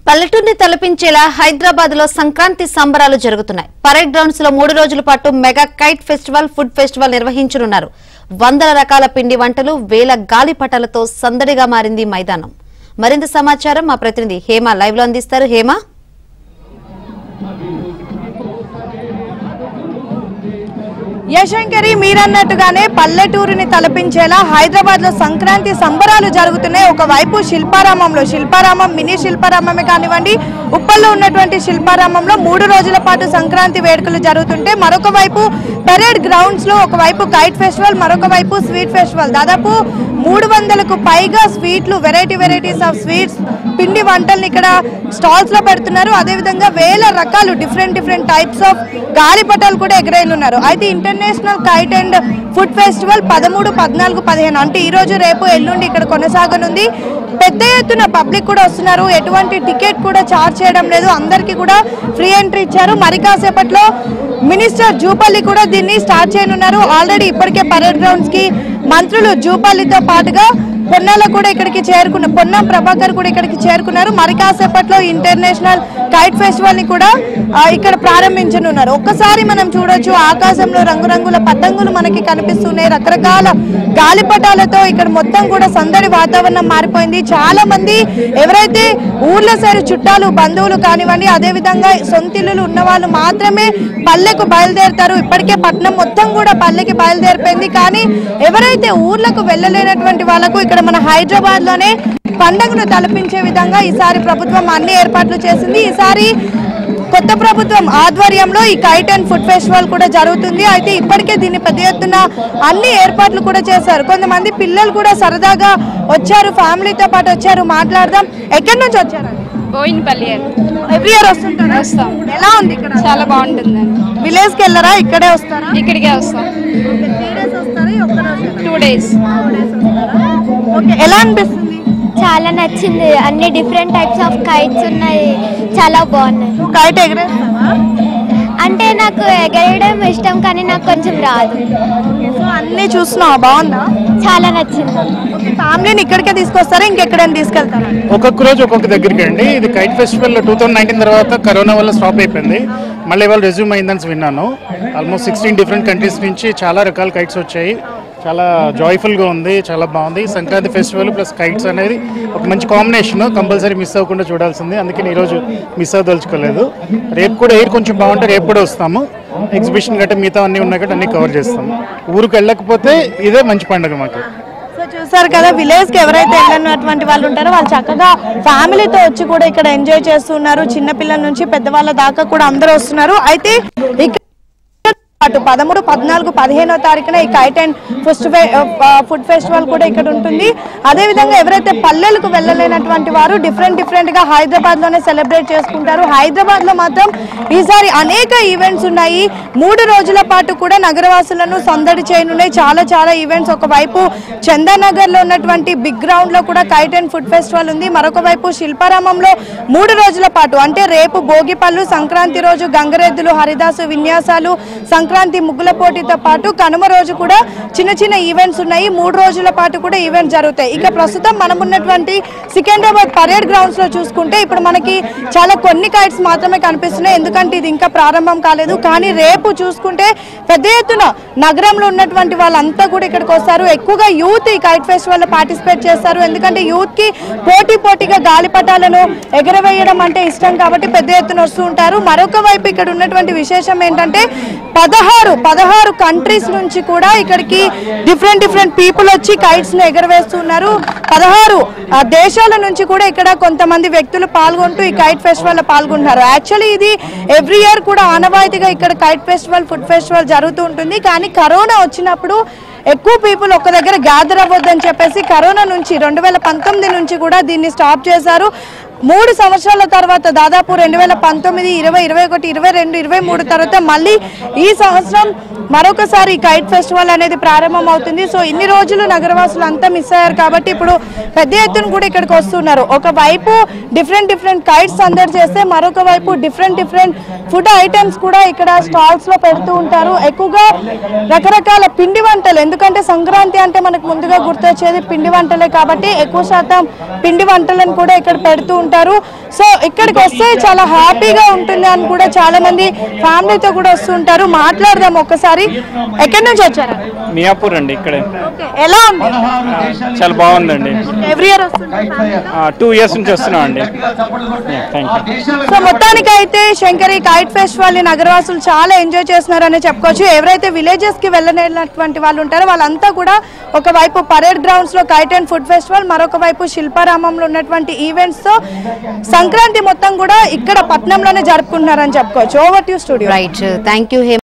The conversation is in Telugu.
పల్లెటూరిని తలపించేలా హైదరాబాద్ లో సంక్రాంతి సంబరాలు జరుగుతున్నాయి పరేడ్ గ్రౌండ్స్ లో మూడు రోజుల పాటు mega kite festival food festival నిర్వహించనున్నారు వందల రకాల పిండి వంటలు వేల గాలిపటాలతో సందడిగా మారింది మైదానం మరింత సమాచారం మా ప్రతినిధి హేమ లైవ్ లో అందిస్తారు హేమ యశంకరి మీరన్నట్టుగానే పల్లెటూరుని తలపించేలా హైదరాబాద్ లో సంక్రాంతి సంబరాలు జరుగుతున్నాయి ఒకవైపు శిల్పారామంలో శిల్పారామం మినీ శిల్పారామమే కానివ్వండి ఉప్పల్లో ఉన్నటువంటి శిల్పారామంలో మూడు రోజుల పాటు సంక్రాంతి వేడుకలు జరుగుతుంటే మరొక వైపు పెరేడ్ గ్రౌండ్స్ లో ఒకవైపు కైట్ ఫెస్టివల్ మరొక వైపు స్వీట్ ఫెస్టివల్ దాదాపు మూడు వందలకు పైగా స్వీట్లు వెరైటీ వెరైటీస్ ఆఫ్ స్వీట్స్ పిండి వంటల్ని ఇక్కడ స్టాల్స్ లో పెడుతున్నారు అదేవిధంగా వేల రకాలు డిఫరెంట్ డిఫరెంట్ టైప్స్ ఆఫ్ గాలిపటాలు కూడా ఎగరేయనున్నారు అయితే international kite and food festival పదమూడు పద్నాలుగు పదిహేను అంటే ఈ రోజు రేపు ఎల్లుండి ఇక్కడ కొనసాగనుంది పెద్ద ఎత్తున పబ్లిక్ కూడా వస్తున్నారు ఎటువంటి టికెట్ కూడా చార్జ్ చేయడం లేదు అందరికీ కూడా ఫ్రీ ఎంట్రీ ఇచ్చారు మరి కాసేపట్లో మినిస్టర్ జూపల్లి కూడా దీన్ని స్టార్ట్ చేయనున్నారు ఆల్రెడీ ఇప్పటికే పరేడ్ గ్రౌండ్స్ కి మంత్రులు జూపల్లితో పాటుగా పొన్నాల కూడా ఇక్కడికి చేరుకున్న పొన్నం ప్రభాకర్ కూడా ఇక్కడికి చేరుకున్నారు మరి కాసేపట్లో ఇంటర్నేషనల్ కైట్ ఫెస్టివల్ ని కూడా ఆ, ఇక్కడ ప్రారంభించనున్నారు ఒక్కసారి మనం చూడొచ్చు ఆకాశంలో రంగురంగుల పతంగులు మనకి కనిపిస్తున్నాయి రకరకాల గాలిపటాలతో ఇక్కడ మొత్తం కూడా సందడి వాతావరణం మారిపోయింది చాలా మంది ఎవరైతే ఊర్ల సైడ్ చుట్టాలు బంధువులు కానివ్వండి అదే విధంగా సొంతిల్లులు ఉన్న వాళ్ళు మాత్రమే పల్లెకు బయలుదేరుతారు ఇప్పటికే పట్నం మొత్తం కూడా పల్లెకి బయలుదేరిపోయింది కానీ ఎవరైతే ఊర్లకు వెళ్ళలేనటువంటి వాళ్ళకు ఇక్కడ మన హైదరాబాద్ లోనే పండుగను తలపించే విధంగా ఈసారి ప్రభుత్వం అన్ని ఏర్పాట్లు చేసింది ఈసారి కొత్త ప్రభుత్వం ఆధ్వర్యంలో ఈ కైట్ అండ్ ఫుడ్ ఫెస్టివల్ కూడా జరుగుతుంది అయితే ఇప్పటికే దీన్ని పెద్ద ఎత్తున అన్ని ఏర్పాట్లు కూడా చేశారు కొంతమంది పిల్లలు కూడా సరదాగా వచ్చారు ఫ్యామిలీతో పాటు వచ్చారు మాట్లాడదాం ఎక్కడి నుంచి వచ్చారండి బోయినపల్లి అని ఎవ్రీ ఇయర్ వస్తుంటారా వస్తాం ఎలా ఉంది ఇక్కడ చాలా బాగుంటుందండి విలేజ్ కి వెళ్ళరా ఇక్కడే వస్తారా ఇక్కడికే వస్తాం టూ డేస్ ఓకే ఎలా అనిపిస్తుంది చాలా నచ్చింది అన్ని డిఫరెంట్ టైప్స్ ఆఫ్ కైట్స్ ఉన్నాయి చాలా బాగున్నాయి నువ్వు కైట్ ఎగరేస్తావా అంటే నాకు ఎగరేయడం ఇష్టం కానీ నాకు కొంచెం రాదు సో అన్ని చూస్తున్నావా బాగుందా చాలా నచ్చింది ఓకే ఫ్యామిలీని ఇక్కడికే తీసుకొస్తారా ఇంకెక్కడైనా తీసుకెళ్తారా ఒక్కొక్క రోజు ఒక్కొక్క దగ్గరికి అండి ఇది kite festival two thousand nineteen తర్వాత కరోనా వల్ల స్టాప్ అయిపోయింది మళ్ళీ ఇవాళ రెజ్యూమ్ అయిందని విన్నాను ఆల్మోస్ట్ సిక్స్టీన్ డిఫరెంట్ కంట్రీస్ నుంచి చాలా రకాల కైట్స్ వచ్చాయి చాలా జాయ్ఫుల్గా ఉంది చాలా బాగుంది సంక్రాంతి ఫెస్టివల్ ప్లస్ కైట్స్ అనేది ఒక మంచి కాంబినేషన్ కంపల్సరీ మిస్ అవ్వకుండా చూడాల్సింది అందుకని ఈరోజు మిస్ అవ్వదలుచుకోలేదు రేపు కూడా ఎయిర్ కొంచెం బాగుంటే రేపు కూడా వస్తాము ఎగ్జిబిషన్ గట్రా మిగతా అన్నీ ఉన్నాయి గట్రా అన్నీ కవర్ చేస్తాము ఊరికి వెళ్ళకపోతే ఇదే మంచి పండుగ మాకు సో చూసారు కదా విలేజ్ కి ఎవరైతే వెళ్ళినటువంటి వాళ్ళు ఉంటారో వాళ్ళు చక్కగా ఫ్యామిలీతో వచ్చి కూడా ఇక్కడ ఎంజాయ్ చేస్తున్నారు చిన్న పిల్లల నుంచి పెద్దవాళ్ళ దాకా కూడా అందరూ వస్తున్నారు అయితే ఇక్కడ అటు పదమూడు పద్నాలుగు పదిహేనో తారీఖున ఈ kite and festival food festival కూడా ఇక్కడ ఉంటుంది అదే విధంగా ఎవరైతే పల్లెలకు వెళ్ళలేనటువంటి వారు డిఫరెంట్ డిఫరెంట్ గా హైదరాబాద్ లోనే సెలబ్రేట్ చేసుకుంటారు హైదరాబాద్ లో మాత్రం ఈసారి అనేక ఈవెంట్స్ ఉన్నాయి మూడు రోజుల పాటు కూడా నగరవాసులను సందడి చేయనున్నాయి చాలా చాలా ఈవెంట్స్ ఒకవైపు చందానగర్ లో ఉన్నటువంటి బిగ్ గ్రౌండ్ లో కూడా కైట్ అండ్ ఫుడ్ ఫెస్టివల్ ఉంది మరొక వైపు శిల్పారామంలో మూడు రోజుల పాటు అంటే రేపు భోగిపళ్ళు సంక్రాంతి రోజు గంగరెద్దులు హరిదాసు విన్యాసాలు సంక్రాంతి ముగ్గుల పోటీతో పాటు కనుమ రోజు కూడా చిన్న చిన్న ఈవెంట్స్ ఉన్నాయి మూడు రోజుల పాటు కూడా ఈవెంట్స్ జరుగుతాయి ఇక ప్రస్తుతం మనం ఉన్నటువంటి సికింద్రాబాద్ పరేడ్ గ్రౌండ్స్ లో చూసుకుంటే ఇప్పుడు మనకి చాలా కొన్ని కైట్స్ మాత్రమే కనిపిస్తున్నాయి ఎందుకంటే ఇది ఇంకా ప్రారంభం కాలేదు కానీ రేపు చూసుకుంటే పెద్ద ఎత్తున నగరంలో ఉన్నటువంటి వాళ్ళంతా కూడా ఇక్కడికి వస్తారు ఎక్కువగా యూత్ ఈ కైట్ ఫెస్టివల్ లో పార్టిసిపేట్ చేస్తారు ఎందుకంటే యూత్ కి పోటీ పోటీగా గాలిపటాలను ఎగరవేయడం అంటే ఇష్టం కాబట్టి పెద్ద ఎత్తున వస్తూ ఉంటారు మరొక వైపు ఇక్కడ ఉన్నటువంటి విశేషం ఏంటంటే పదహారు పదహారు కంట్రీస్ నుంచి కూడా ఇక్కడికి డిఫరెంట్ డిఫరెంట్ పీపుల్ వచ్చి కైట్స్ ను ఎగరవేస్తున్నారు పదహారు ఆ, దేశాల నుంచి కూడా ఇక్కడ కొంతమంది వ్యక్తులు పాల్గొంటూ ఈ కైట్ ఫెస్టివల్ లో పాల్గొంటున్నారు యాక్చువల్లీ ఇది ఎవ్రీ ఇయర్ కూడా ఆనవాయితీగా ఇక్కడ కైట్ ఫెస్టివల్ ఫుడ్ ఫెస్టివల్ జరుగుతూ ఉంటుంది కానీ కరోనా వచ్చినప్పుడు ఎక్కువ పీపుల్ ఒక దగ్గర గ్యాదర్ అవ్వద్దని చెప్పేసి కరోనా నుంచి రెండు వేల పంతొమ్మిది నుంచి కూడా దీన్ని స్టాప్ చేశారు మూడు సంవత్సరాల తర్వాత దాదాపు రెండు వేల పంతొమ్మిది ఇరవై ఇరవై ఒకటి ఇరవై రెండు ఇరవై మూడు తర్వాత మళ్ళీ ఈ సంవత్సరం మరొకసారి ఈ కైట్ ఫెస్టివల్ అనేది ప్రారంభం అవుతుంది సో ఇన్ని రోజులు నగరవాసులు అంతా మిస్ అయ్యారు కాబట్టి ఇప్పుడు పెద్ద ఎత్తున కూడా ఇక్కడికి వస్తున్నారు ఒకవైపు డిఫరెంట్ డిఫరెంట్ కైట్స్ అందరు చేస్తే మరొక వైపు డిఫరెంట్ డిఫరెంట్ ఫుడ్ ఐటమ్స్ కూడా ఇక్కడ స్టాల్స్ లో పెడుతూ ఉంటారు ఎక్కువగా రకరకాల పిండి వంటలు ఎందుకంటే సంక్రాంతి అంటే మనకు ముందుగా గుర్తొచ్చేది పిండి వంటలే కాబట్టి ఎక్కువ శాతం పిండి వంటలను కూడా ఇక్కడ పెడుతూ ఉంటారు సో ఇక్కడికి వస్తే చాలా హ్యాపీగా ఉంటుంది అని కూడా చాలా మంది ఫ్యామిలీతో కూడా వస్తుంటారు మాట్లాడదాం ఒక్కసారి ఎక్కడి నుంచి వచ్చారా మియాపూర్ అండి ఇక్కడే ఎలా ఉంది చాలా బాగుందండి ఎవ్రీ ఇయర్ వస్తుంటారు టూ ఇయర్స్ నుంచి వస్తున్నాం అండి థ్యాంక్ యూ సో మొత్తానికి అయితే శంకరి కైట్ ఫెస్టివల్ ని నగరవాసులు చాలా ఎంజాయ్ చేస్తున్నారని చెప్పుకోవచ్చు ఎవరైతే విలేజెస్ కి వెళ్ళలేనటువంటి వాళ్ళు ఉంటారో వాళ్ళంతా కూడా ఒకవైపు పరేడ్ గ్రౌండ్స్ లో కైట్ అండ్ ఫుడ్ ఫెస్టివల్ మరొక వైపు శిల్పారామంలో ఉన్నటువంటి ఈవెంట్స్ తో సంక్రాంతి మొత్తం కూడా ఇక్కడ పట్నంలోనే జరుపుకుంటున్నారని చెప్పుకోవచ్చు over to studio right thank you